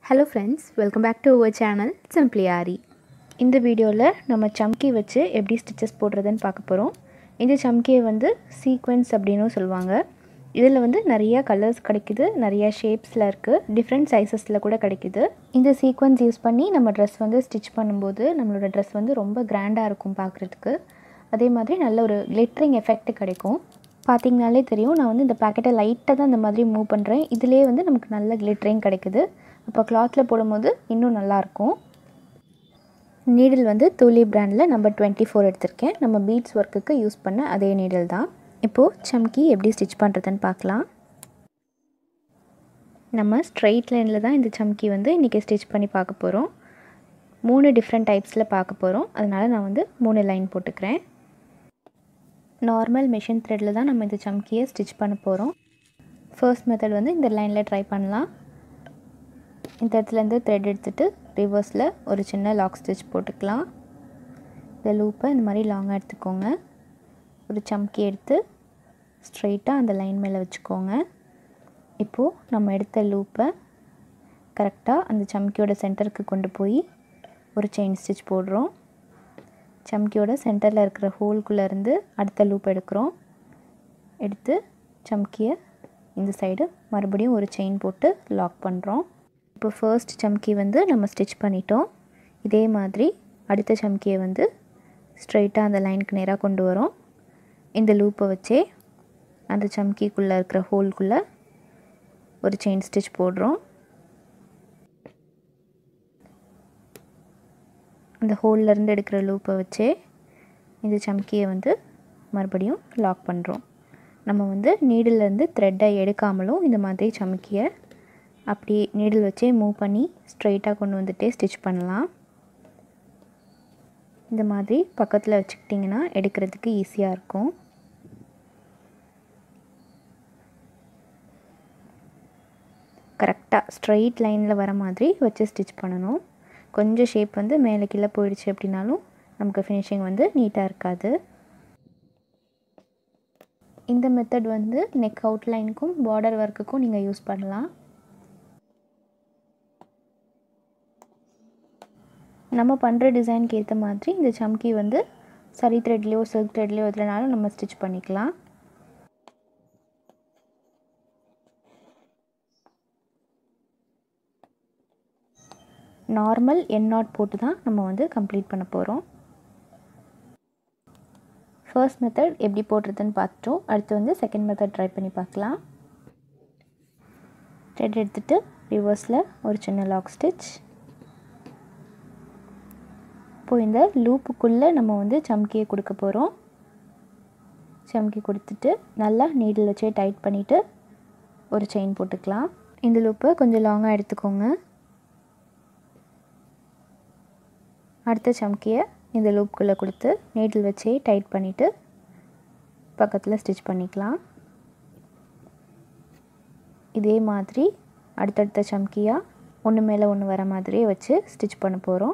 hello friends welcome back to our channel simply Aari இந்த வீடியோவில் நம்ம சம்கி வச்சு எப்படி ஸ்டிச்சஸ் போடுறதுன்னு பார்க்க போகிறோம் இந்த சம்கியை வந்து சீக்வென்ஸ் அப்படின்னும் சொல்லுவாங்க இதில் வந்து நிறைய கலர்ஸ் கிடைக்குது நிறைய ஷேப்ஸில் இருக்குது டிஃப்ரெண்ட் சைஸஸில் கூட கிடைக்குது இந்த சீக்வென்ஸ் யூஸ் பண்ணி நம்ம ட்ரெஸ் வந்து ஸ்டிச் பண்ணும்போது நம்மளோட ட்ரெஸ் வந்து ரொம்ப கிராண்டாக இருக்கும் பார்க்குறதுக்கு அதே மாதிரி நல்ல ஒரு கிளிட்ரிங் எஃபெக்ட் கிடைக்கும் பார்த்தீங்கனாலே தெரியும் நான் வந்து இந்த பேக்கெட்டை லைட்டாக தான் இந்த மாதிரி மூவ் பண்ணுறேன் இதிலே வந்து நமக்கு நல்ல கிளிட்ரிங் கிடைக்குது அப்போ கிளாத்தில் போடும்போது இன்னும் நல்லாயிருக்கும் நீடில் வந்து தூலி பிராண்டில் நம்பர் டுவெண்ட்டி ஃபோர் எடுத்திருக்கேன் நம்ம பீட்ஸ் ஒர்க்குக்கு யூஸ் பண்ண அதே நீடில் தான் இப்போது சம்கி எப்படி ஸ்டிச் பண்ணுறதுன்னு பார்க்கலாம் நம்ம ஸ்ட்ரைட் லைனில் தான் இந்த சம்கி வந்து இன்றைக்கி ஸ்டிச் பண்ணி பார்க்க போகிறோம் மூணு டிஃப்ரெண்ட் டைப்ஸில் பார்க்க போகிறோம் அதனால் நான் வந்து மூணு லைன் போட்டுக்கிறேன் நார்மல் மிஷின் த்ரெட்டில் தான் நம்ம இந்த சம்கியை ஸ்டிச் பண்ண போகிறோம் ஃபர்ஸ்ட் மெத்தட் வந்து இந்த லைனில் ட்ரை பண்ணலாம் இந்த இடத்துலேருந்து த்ரெட் எடுத்துகிட்டு ரிவர்ஸில் ஒரு சின்ன லாக் ஸ்டிச் போட்டுக்கலாம் இந்த லூப்பை இந்த மாதிரி லாங்காக எடுத்துக்கோங்க ஒரு சம்கி எடுத்து ஸ்ட்ரைட்டாக அந்த லைன் மேலே வச்சுக்கோங்க இப்போது நம்ம எடுத்த லூப்பை கரெக்டாக அந்த சம்கியோட சென்டருக்கு கொண்டு போய் ஒரு செயின் ஸ்டிச் போடுறோம் சம்கியோட சென்டரில் இருக்கிற ஹோல்குள்ளேருந்து அடுத்த லூப் எடுக்கிறோம் எடுத்து சம்கியை இந்த சைடு மறுபடியும் ஒரு செயின் போட்டு லாக் பண்ணுறோம் இப்போ ஃபர்ஸ்ட் சம்கி வந்து நம்ம ஸ்டிச் பண்ணிட்டோம் இதே மாதிரி அடுத்த சம்கியை வந்து ஸ்ட்ரைட்டாக அந்த லைனுக்கு நேராக கொண்டு வரோம் இந்த லூப்பை வச்சே அந்த சம்கிக்குள்ளே இருக்கிற ஹோல்குள்ளே ஒரு செயின் ஸ்டிச் போடுறோம் அந்த ஹோல்லேருந்து எடுக்கிற லூப்பை வச்சே இந்த சம்கியை வந்து மறுபடியும் லாக் பண்ணுறோம் நம்ம வந்து நீடிலேருந்து த்ரெட்டை எடுக்காமலும் இந்த மாதிரி சம்கியை அப்படி நீடில் வச்சே மூவ் பண்ணி ஸ்ட்ரைட்டாக கொண்டு வந்துட்டே ஸ்டிச் பண்ணலாம் இந்த மாதிரி பக்கத்தில் வச்சுக்கிட்டிங்கன்னா எடுக்கிறதுக்கு ஈஸியாக இருக்கும் கரெக்டாக ஸ்ட்ரைட் லைனில் வர மாதிரி வச்சு ஸ்டிச் பண்ணணும் கொஞ்சம் ஷேப் வந்து மேலே கீழே போயிடுச்சு அப்படின்னாலும் நமக்கு ஃபினிஷிங் வந்து நீட்டாக இருக்காது இந்த மெத்தட் வந்து நெக் அவுட்லைனுக்கும் பார்டர் ஒர்க்குக்கும் நீங்கள் யூஸ் பண்ணலாம் நம்ம பண்ணுற டிசைனுக்கு ஏற்ற மாதிரி இந்த சம்கி வந்து சரி த்ரெட்லேயோ சில்க் த்ரெட்லேயோ எதுலனாலும் நம்ம ஸ்டிச் பண்ணிக்கலாம் நார்மல் என் நாட் போட்டு தான் நம்ம வந்து கம்ப்ளீட் பண்ண போகிறோம் ஃபர்ஸ்ட் மெத்தட் எப்படி போடுறதுன்னு பார்த்துட்டோம் அடுத்து வந்து செகண்ட் மெத்தட் ட்ரை பண்ணி பார்க்கலாம் த்ரெட் எடுத்துகிட்டு ரிவர்ஸில் ஒரு சின்ன லாக் ஸ்டிச் இப்போது இந்த லூப்புக்குள்ளே நம்ம வந்து சம்கியை கொடுக்க போகிறோம் சம்கி கொடுத்துட்டு நல்லா நீடில் வச்சே டைட் பண்ணிவிட்டு ஒரு செயின் போட்டுக்கலாம் இந்த லூப்பை கொஞ்சம் லாங்காக எடுத்துக்கோங்க அடுத்த சம்கியை இந்த லூப்புக்குள்ளே கொடுத்து நீடில் வச்சே டைட் பண்ணிவிட்டு பக்கத்தில் ஸ்டிச் பண்ணிக்கலாம் இதே மாதிரி அடுத்தடுத்த சம்கியாக ஒன்று மேலே ஒன்று வர மாதிரியே வச்சு ஸ்டிச் பண்ண போகிறோம்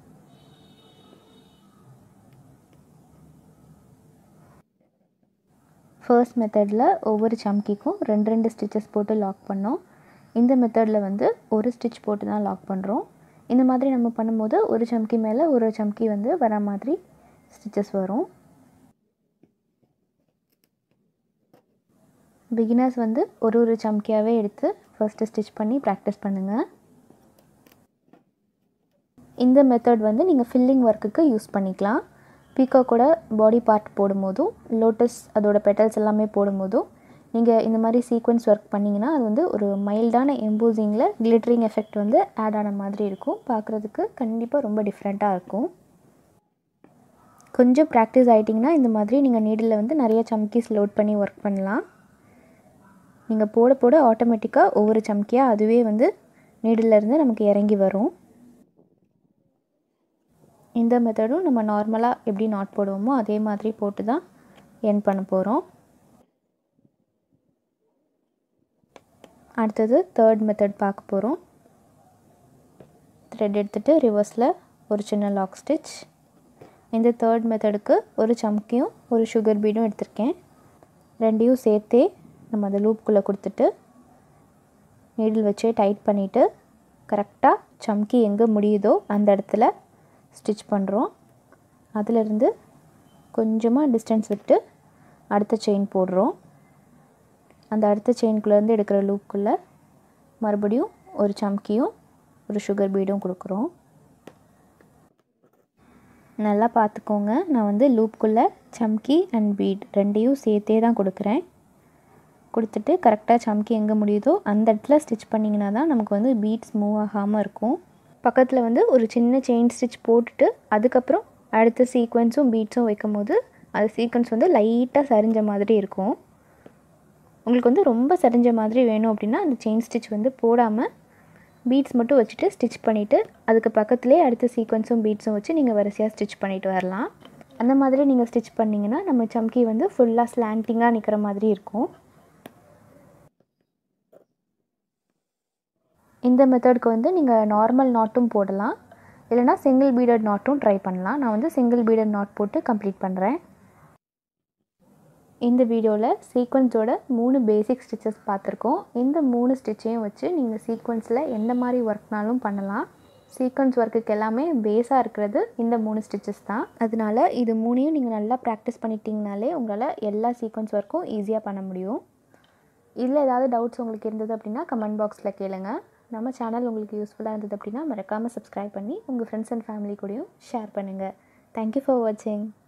ஃபர்ஸ்ட் மெத்தடில் ஒவ்வொரு சம்கிக்கும் ரெண்டு ரெண்டு ஸ்டிச்சஸ் போட்டு லாக் பண்ணோம் இந்த மெத்தடில் வந்து ஒரு ஸ்டிச் போட்டு தான் லாக் பண்ணுறோம் இந்த மாதிரி நம்ம பண்ணும்போது ஒரு சம்கி மேலே ஒரு சம்கி வந்து வர மாதிரி ஸ்டிச்சஸ் வரும் பிகினர்ஸ் வந்து ஒரு ஒரு சம்கியாகவே எடுத்து ஃபஸ்ட்டு ஸ்டிச் பண்ணி ப்ராக்டிஸ் பண்ணுங்கள் இந்த மெத்தட் வந்து நீங்கள் ஃபில்லிங் ஒர்க்குக்கு யூஸ் பண்ணிக்கலாம் பீக்கோ கூட பாடி பார்ட் போடும்போதும் லோட்டஸ் அதோட பெட்டல்ஸ் எல்லாமே போடும்போதும் நீங்கள் இந்த மாதிரி சீக்வன்ஸ் ஒர்க் பண்ணிங்கன்னா அது வந்து ஒரு மைல்டான எம்போசிங்கில் கிளிட்ரிங் எஃபெக்ட் வந்து ஆட் ஆன மாதிரி இருக்கும் பார்க்குறதுக்கு கண்டிப்பாக ரொம்ப டிஃப்ரெண்ட்டாக இருக்கும் கொஞ்சம் ப்ராக்டிஸ் ஆகிட்டிங்கன்னா இந்த மாதிரி நீங்கள் நீடில் வந்து நிறைய சம்கீஸ் லோட் பண்ணி ஒர்க் பண்ணலாம் நீங்கள் போட போட ஆட்டோமேட்டிக்காக ஒவ்வொரு சம்கியாக அதுவே வந்து நீடிலேருந்து நமக்கு இறங்கி வரும் இந்த மெத்தடும் நம்ம நார்மலாக எப்படி நாட் போடுவோமோ அதே மாதிரி போட்டு தான் என் பண்ண போகிறோம் அடுத்தது தேர்ட் மெத்தட் பார்க்க போகிறோம் த்ரெட் எடுத்துகிட்டு ரிவர்ஸில் ஒரு சின்ன லாக் ஸ்டிச் இந்த தேர்ட் மெத்தடுக்கு ஒரு சம்கியும் ஒரு சுகர் பீடும் எடுத்திருக்கேன் ரெண்டையும் சேர்த்தே நம்ம அந்த லூப்புக்குள்ளே கொடுத்துட்டு நீடில் வச்சே டைட் பண்ணிவிட்டு கரெக்டாக சம்கி எங்கே முடியுதோ அந்த இடத்துல ஸ்டிச் பண்ணுறோம் அதிலிருந்து கொஞ்சமாக டிஸ்டன்ஸ் விட்டு அடுத்த செயின் போடுறோம் அந்த அடுத்த செயின்குள்ளேருந்து எடுக்கிற லூப்புக்குள்ளே மறுபடியும் ஒரு சம்கியும் ஒரு சுகர் பீடும் கொடுக்குறோம் நல்லா பார்த்துக்கோங்க நான் வந்து லூப்புக்குள்ளே சம்கி அண்ட் பீட் ரெண்டையும் சேர்த்தே தான் கொடுக்குறேன் கொடுத்துட்டு கரெக்டாக சம்கி எங்கே முடியுதோ அந்த இடத்துல ஸ்டிச் பண்ணிங்கன்னா தான் நமக்கு வந்து பீட்ஸ் மூவ் ஆகாமல் இருக்கும் பக்கத்தில் வந்து ஒரு சின்ன செயின் ஸ்டிச் போட்டுட்டு அதுக்கப்புறம் அடுத்த சீக்வன்ஸும் பீட்ஸும் வைக்கும் போது அது சீக்வன்ஸ் வந்து லைட்டாக சரிஞ்ச மாதிரி இருக்கும் உங்களுக்கு வந்து ரொம்ப சரிஞ்ச மாதிரி வேணும் அப்படின்னா அந்த செயின் ஸ்டிச் வந்து போடாமல் பீட்ஸ் மட்டும் வச்சுட்டு ஸ்டிச் பண்ணிவிட்டு அதுக்கு பக்கத்துலேயே அடுத்த சீக்வன்ஸும் பீட்ஸும் வச்சு நீங்கள் வரிசையாக ஸ்டிச் பண்ணிட்டு வரலாம் அந்த மாதிரி நீங்கள் ஸ்டிச் பண்ணிங்கன்னா நம்ம சம்கி வந்து ஃபுல்லாக ஸ்லாண்டிங்காக நிற்கிற மாதிரி இருக்கும் இந்த மெத்தடுக்கு வந்து நீங்கள் நார்மல் நாட்டும் போடலாம் இல்லைனா சிங்கிள் பீடட் நாட்டும் ட்ரை பண்ணலாம் நான் வந்து சிங்கிள் பீடட் நாட் போட்டு கம்ப்ளீட் பண்ணுறேன் இந்த வீடியோவில் சீக்வன்ஸோட மூணு பேசிக் ஸ்டிச்சஸ் பார்த்துருக்கோம் இந்த மூணு ஸ்டிச்சையும் வச்சு நீங்கள் சீக்வன்ஸில் எந்த மாதிரி ஒர்க்னாலும் பண்ணலாம் சீக்வன்ஸ் ஒர்க்குக்கு எல்லாமே பேஸாக இருக்கிறது இந்த மூணு ஸ்டிச்சஸ் தான் அதனால இது மூணையும் நீங்கள் நல்லா ப்ராக்டிஸ் பண்ணிட்டீங்கனாலே உங்களால் எல்லா சீக்வன்ஸ் ஒர்க்கும் ஈஸியாக பண்ண முடியும் இதில் ஏதாவது டவுட்ஸ் உங்களுக்கு இருந்தது அப்படின்னா கமெண்ட் பாக்ஸில் கேளுங்க நம்ம சேனல் உங்களுக்கு யூஸ்ஃபுல்லாக இருந்தது அப்படின்னா மறக்காமல் சப்ஸ்கிரைப் பண்ணி உங்கள் ஃப்ரெண்ட்ஸ் அண்ட் ஃபேமிலி கூடயும் ஷேர் பண்ணுங்கள் தேங்க்யூ ஃபார் வாட்சிங்